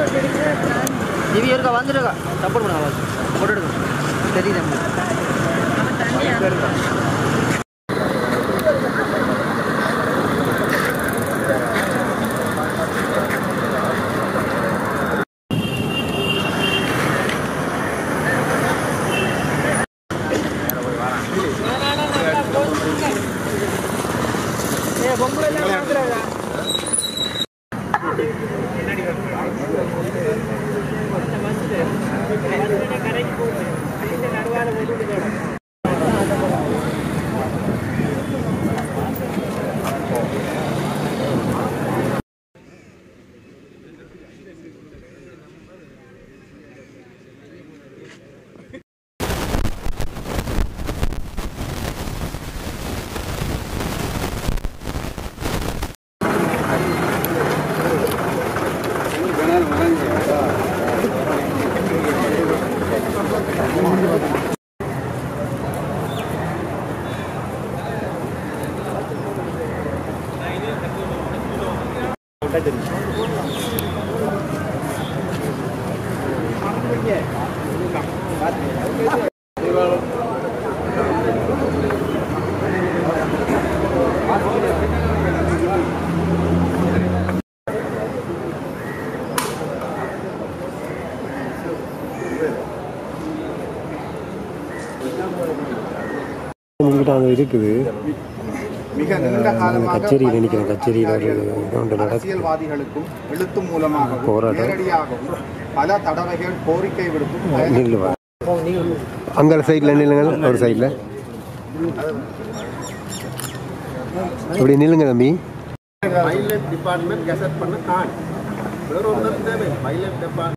இவ இருக்கா வந்துருக்கா சப்போர்ட் பண்ண போட்டோ எடுக்க தெரியுது எங்ககிட்ட அங்கே இருக்குது மிக நீண்ட காலமாக கச்சேரியில் நினைக்கிறேன் கச்சேரியில் ஒரு இது ஒன்று நடக்குது அரசியல்வாதிகளுக்கும் எழுத்து மூலமாகவும் போராட்டம். நேரடியாகவும் பல தடவைகள் கோரிக்கை விடுத்தும் நில்லுவா அங்கே சைடில் நில்லுங்க ஒரு சைடில் இப்படி நில்லுங்க தம்பி பைலட் டிபார்ட்மெண்ட் கெசட் பண்ண காண் வேற ஒன்றும் தேவை பைலட் டிபார்ட்மெண்ட்